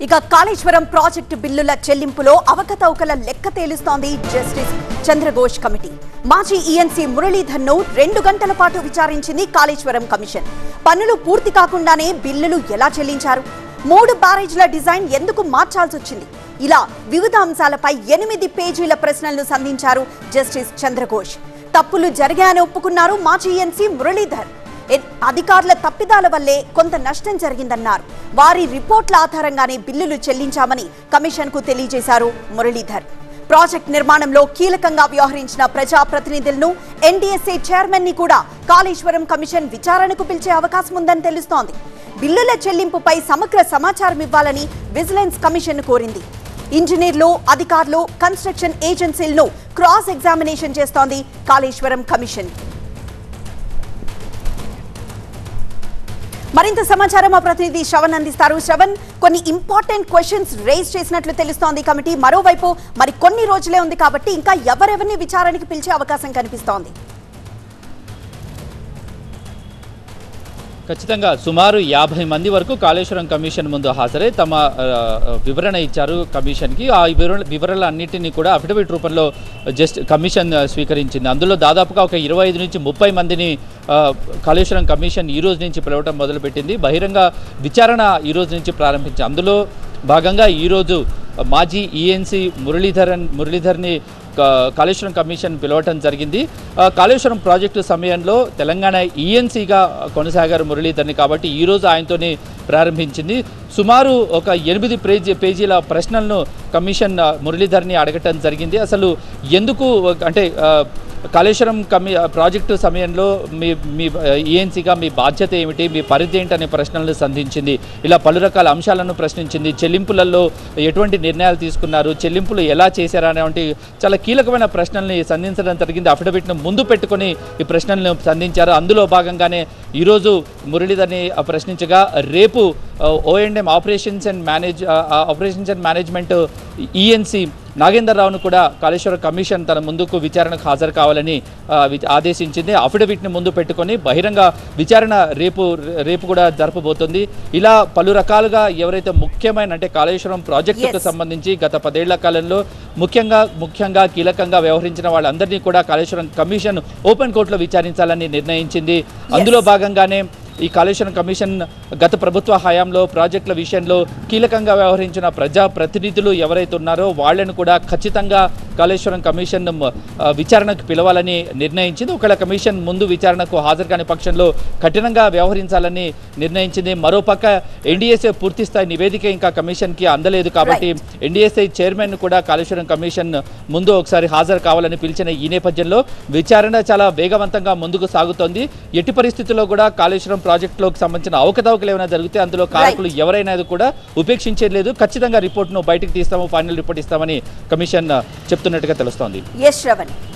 ఇక కాళేశ్వరం ప్రాజెక్టు బిల్లుల చెల్లింపులో అవకతవకల లెక్క తేలుస్తోంది జస్టిస్ చంద్రఘోష్ కమిటీ మాజీ ఈఎన్సీ మురళీధర్ను రెండు గంటల పాటు విచారించింది కాళేశ్వరం కమిషన్ పనులు పూర్తి కాకుండానే బిల్లులు ఎలా చెల్లించారు మూడు బ్యారేజ్ల డిజైన్ ఎందుకు మార్చాల్సి వచ్చింది ఇలా వివిధ అంశాలపై ఎనిమిది పేజీల ప్రశ్నలను సంధించారు జస్టిస్ చంద్రఘోష్ తప్పులు జరిగాయని ఒప్పుకున్నారు మాజీ ఈఎన్సీ మురళీధర్ ఎ- అధికారుల తప్పిదాల వల్లే కొంత నష్టం జరిగిందన్నారు వారి రిపోర్ట్ల ఆధారంగానే బిల్లులు చెల్లించామని కమిషన్కు తెలియజేశారు మురళీధర్ ప్రాజెక్ట్ నిర్మాణంలో కీలకంగా వ్యవహరించిన ప్రజాప్రతినిధులను ఎన్డీఎస్ఏ చైర్మన్ ని కూడా కాళేశ్వరం కమిషన్ విచారణకు పిలిచే అవకాశం ఉందని తెలుస్తోంది బిల్లుల చెల్లింపుపై సమగ్ర సమాచారం ఇవ్వాలని విజిలెన్స్ కమిషన్ కోరింది ఇంజనీర్లు అధికారులు కన్స్ట్రక్షన్ ఏజెన్సీలను క్రాస్ ఎగ్జామినేషన్ చేస్తోంది కాళేశ్వరం కమిషన్ మరింత సమాచారం మా ప్రతినిధి శ్రవణ్ అందిస్తారు శ్రవణ్ కొన్ని ఇంపార్టెంట్ క్వశ్చన్స్ రేజ్ చేసినట్లు తెలుస్తోంది కమిటీ మరోవైపు మరి కొన్ని రోజులే ఉంది కాబట్టి ఇంకా ఎవరెవరిని విచారణకి పిలిచే అవకాశం కనిపిస్తోంది ఖచ్చితంగా సుమారు యాభై మంది వరకు కాళేశ్వరం కమిషన్ ముందు హాజరై తమ ఆ, వివరణ ఇచ్చారు కమిషన్కి ఆ వివరణ వివరాలు అన్నింటినీ కూడా అఫిడవిట్ రూపంలో జస్ట్ కమిషన్ ఆ, స్వీకరించింది అందులో దాదాపుగా ఒక ఇరవై ఐదు నుంచి ముప్పై మందిని ఆ, కాళేశ్వరం కమిషన్ ఈ రోజు నుంచి పిలవటం మొదలుపెట్టింది బహిరంగ విచారణ ఈ రోజు నుంచి ప్రారంభించి అందులో భాగంగా ఈరోజు మాజీ ఈఎన్సీ మురళీధరన్ మురళీధర్ని కా- కాళేశ్వరం కమిషన్ పిలవటం జరిగింది ఆ, కాళేశ్వరం ప్రాజెక్టు సమయంలో తెలంగాణ ఈఎన్సీగా కొనసాగారు మురళీధర్ని కాబట్టి ఈరోజు ఆయనతోనే ప్రారంభించింది సుమారు ఒక ఎనిమిది పేజీ పేజీల ప్రశ్నలను కమిషన్ ఆ, మురళీధర్ని అడగటం జరిగింది అసలు ఎందుకు అంటే ఆ, కాళేశ్వరం కమి ప్రాజెక్టు సమయంలో మీ మీ ఈఎన్సీగా మీ బాధ్యత ఏమిటి మీ పరిధి ఏంటి అనే ప్రశ్నలను సంధించింది ఇలా పలు రకాల అంశాలను ప్రశ్నించింది చెల్లింపులలో ఎటువంటి నిర్ణయాలు తీసుకున్నారు చెల్లింపులు ఎలా చేశారు అనేటువంటి చాలా కీలకమైన ప్రశ్నల్ని సంధించడం జరిగింది అఫిడవిట్ను ముందు పెట్టుకొని ఈ ప్రశ్నలను సంధించారు అందులో భాగంగానే ఈరోజు మురళీధర్ని ప్రశ్నించగా రేపు O and M operations and manage operations and management ENC Nagender రావును కూడా కాళేశ్వర కమిషన్ తన ముందుకు విచారణకు హాజరు కావాలని ఆ, వి- ఆదేశించింది అఫిడవిట్ని ముందు పెట్టుకొని బహిరంగ విచారణ రేపు రేపు కూడా జరపబోతుంది ఇలా పలు రకాలుగా ఎవరైతే ముఖ్యమైన అంటే కాళేశ్వరం ప్రాజెక్టుకు Yes. సంబంధించి గత పదేళ్ల కాలంలో ముఖ్యంగా ముఖ్యంగా కీలకంగా వ్యవహరించిన వాళ్ళందరినీ కూడా కాళేశ్వరం కమిషన్ ఓపెన్ కోర్టులో విచారించాలని నిర్ణయించింది అందులో భాగంగానే ఈ కాళేశ్వరం కమిషన్ గత ప్రభుత్వ హయాంలో ప్రాజెక్టుల విషయంలో కీలకంగా వ్యవహరించిన ప్రజా ప్రతినిధులు ఎవరైతే ఉన్నారో వాళ్ళను కూడా ఖచ్చితంగా కాళేశ్వరం కమిషన్ మ, ఆ, విచారణకు పిలవాలని నిర్ణయించింది ఒకవేళ కమిషన్ ముందు విచారణకు హాజరు కాని పక్షంలో కఠినంగా వ్యవహరించాలని నిర్ణయించింది మరోపక్క ఎన్డీఎస్ఏ పూర్తి స్థాయి నివేదిక ఇంకా కమిషన్కి అందలేదు కాబట్టి ఎన్డీఎస్ఐ చైర్మన్ కూడా కాళేశ్వరం కమిషన్ ముందు ఒకసారి హాజరు కావాలని పిలిచిన ఈ నేపథ్యంలో విచారణ చాలా వేగవంతంగా ముందుకు సాగుతోంది ఎట్టి పరిస్థితుల్లో కూడా కాళేశ్వరం ప్రాజెక్టులోకి సంబంధించిన అవకతవకలు ఏమైనా జరిగితే అందులో కారకులు ఎవరైనా కూడా ఉపేక్షించేది ఖచ్చితంగా రిపోర్ట్ను బయటకు తీస్తాము ఫైనల్ రిపోర్ట్ ఇస్తామని కమిషన్ చెప్తున్నట్టుగా తెలుస్తోంది ఎస్ శ్రవణ్